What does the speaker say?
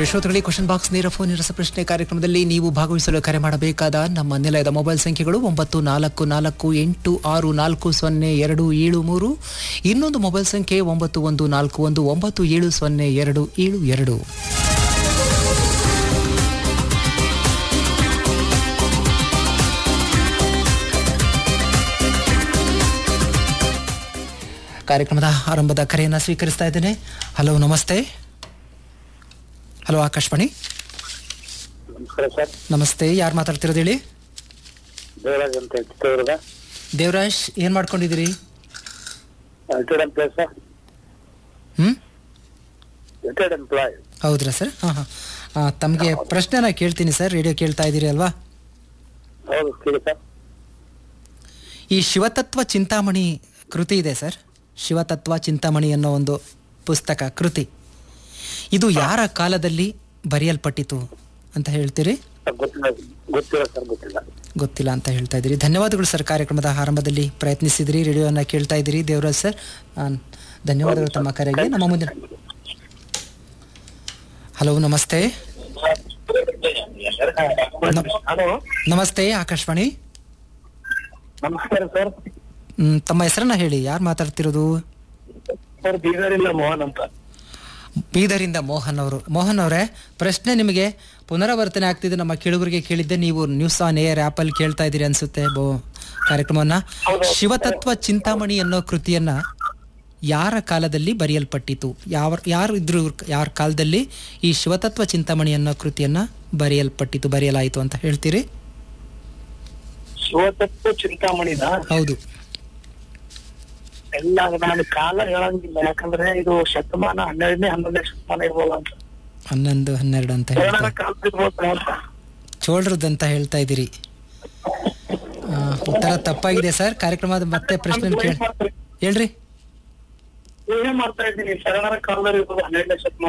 ಶ್ರೋತೃಗಳಿಗೆ question box ನೇರ phone ರಸಪ್ರಶ್ನೆ ಕಾರ್ಯಕ್ರಮದಲ್ಲಿ ನೀವು ಭಾಗವಹಿಸಲು ಕರೆ ಮಾಡಬೇಕಾದ ನಮ್ಮ ನಿಲಯದ ಮೊಬೈಲ್ ಸಂಖ್ಯೆಗಳು ಒಂಬತ್ತು ನಾಲ್ಕು ನಾಲ್ಕು ಎಂಟು ಆರು ನಾಲ್ಕು ಸೊನ್ನೆ ಎರಡು ಏಳು ಮೂರು ಇನ್ನೊಂದು ಮೊಬೈಲ್ ಸಂಖ್ಯೆ ಒಂಬತ್ತು ಒಂದು ನಾಲ್ಕು ಒಂದು ಒಂಬತ್ತು ಏಳು ಸೊನ್ನೆ ಎರಡು ಏಳು ಎರಡು ಕಾರ್ಯಕ್ರಮದ ಆರಂಭದ ಕರೆಯನ್ನು ಸ್ವೀಕರಿಸ್ತಾ ಇದ್ದೇನೆ ಹಲೋ ನಮಸ್ತೆ ಹಲೋ ಆಕಾಶವಾಣಿ ನಮಸ್ಕಾರ ಸರ್ ನಮಸ್ತೆ ಯಾರು ಮಾತಾಡ್ತಿರೋದು ಹೇಳಿ ದೇವರಾಜ್ ಅಂತ ಚಿತ್ರದುರ್ಗ ದೇವರಾಜ್ ಏನ್ ಮಾಡ್ಕೊಂಡಿದ್ದೀರಿ retired employee sir hmm retired employee ಹೌದ್ರಾ ಸರ್ ಹಾಂ ಹಾಂ ತಮಗೆ ಪ್ರಶ್ನೆನ ಕೇಳ್ತೀನಿ ಸರ್ ರೇಡಿಯೋ ಕೇಳ್ತಾ ಇದ್ದೀರಿ ಅಲ್ವಾ ಹೌದು ಕೇಳಿ ಸರ್ ಈ ಶಿವತತ್ವ ಚಿಂತಾಮಣಿ ಕೃತಿ ಇದೆ ಸರ್ ಶಿವತತ್ವ ಚಿಂತಾಮಣಿ ಅನ್ನೋ ಒಂದು ಪುಸ್ತಕ ಕೃತಿ ಇದು ಯಾರ ಕಾಲದಲ್ಲಿ ಬರೆಯಲ್ಪಟ್ಟಿತು ಅಂತ ಹೇಳ್ತೀರಿ ಸರ್ ಗೊತ್ತಿಲ್ಲ ಗೊತ್ತಿಲ್ಲ ಸರ್ ಗೊತ್ತಿಲ್ಲ ಗೊತ್ತಿಲ್ಲ ಅಂತ ಹೇಳ್ತಾ ಇದ್ದೀರಿ ಧನ್ಯವಾದಗಳು ಸರ್ ಕಾರ್ಯಕ್ರಮದ ಆರಂಭದಲ್ಲಿ ಪ್ರಯತ್ನಿಸಿದಿರಿ ರೇಡಿಯೋನ ಕೇಳ್ತಾ ಇದ್ದೀರಿ ದೇವರಾಜ್ ಸರ್ ಆ, ಧನ್ಯವಾದಗಳು ತಮ್ಮ ಕರೆಗೆ ನಮ್ಮ ಮುಂದಿನ ಹಲೋ ನಮಸ್ತೆ ಹಲೋ ನಮಸ್ತೆ ಆಕಾಶವಾಣಿ ನಮಸ್ಕಾರ ಸರ್ ಮ್, ತಮ್ಮ ಹೆಸರನ್ನ ಹೇಳಿ ಯಾರು ಮಾತಾಡ್ತಿರೋದು ಸರ್ ಬೀದರಿಂದ ಮೋಹನ್ ಅಂತ ಬೀದರಿಂದ ಮೋಹನ್ ಅವರು ಮೋಹನ್ ಅವರೇ ಪ್ರಶ್ನೆ ನಿಮಗೆ ಪುನರಾವರ್ತನೆ ಆಗ್ತಿದೆ ನಮ್ಮ ಕೇಳುಗರಿಗೆ ಕೇಳಿದ್ದೆ ನೀವು ನ್ಯೂಸ್ ಆನ್ ಏರ್ ಆ್ಯಪಲ್ಲಿ ಕೇಳ್ತಾ ಇದ್ದೀರಿ ಅನ್ಸುತ್ತೆ ಬೋ ಕಾರ್ಯಕ್ರಮವನ್ನ ಶಿವತತ್ವ ಚಿಂತಾಮಣಿ ಅನ್ನೋ ಕೃತಿಯನ್ನ ಯಾರ ಕಾಲದಲ್ಲಿ ಬರೆಯಲ್ಪಟ್ಟಿತು ಯಾವ ಯಾರು ಇದ್ರು ಇವ್ರ- ಯಾರ ಕಾಲದಲ್ಲಿ ಈ ಶಿವತತ್ವ ಚಿಂತಾಮಣಿ ಅನ್ನೋ ಕೃತಿಯನ್ನ ಬರೆಯಲ್ಪಟ್ಟಿತು ಬರೆಯಲಾಯಿತು ಅಂತ ಹೇಳ್ತೀರಿ ಶಿವತತ್ವ ಚಿಂತಾಮಣಿನ ಹೌದು ಎಲ್ಲ ನಾನು ಕಾಲ ಹೇಳಂಗಿಲ್ಲ ಯಾಕಂದ್ರೆ ಇದು ಶತಮಾನ ಹನ್ನೆರಡನೇ ಹನ್ನೊಂದನೇ ಶತಮಾನ ಇರ್ಬೋದು ಅಂತ ಹನ್ನೊಂದು ಹನ್ನೆರಡು ಅಂತ ಹೇಳ್ತಾ ಶರಣರ ಕಾಲ ಇರ್ಬೋದು ಅಂತ ಚೋಳ್ರದಂತ ಹೇಳ್ತಾ ಇದ್ದೀರಿ ಆ, ಉತ್ತರ ತಪ್ಪಾಗಿದೆ ಸರ್ ಕಾರ್ಯಕ್ರಮದ ಮತ್ತೆ ಪ್ರಶ್ನೆ ಕೇಳಿ ಹೇಳ್ರಿ ಏನೇ ಮಾಡ್ತಾ ಇದ್ದೀನಿ ಶರಣರ ಕಾಲದಲ್ಲಿ ಇರ್ಬೋದು ಹನ್ನೆರಡನೇ ಶತಮಾನ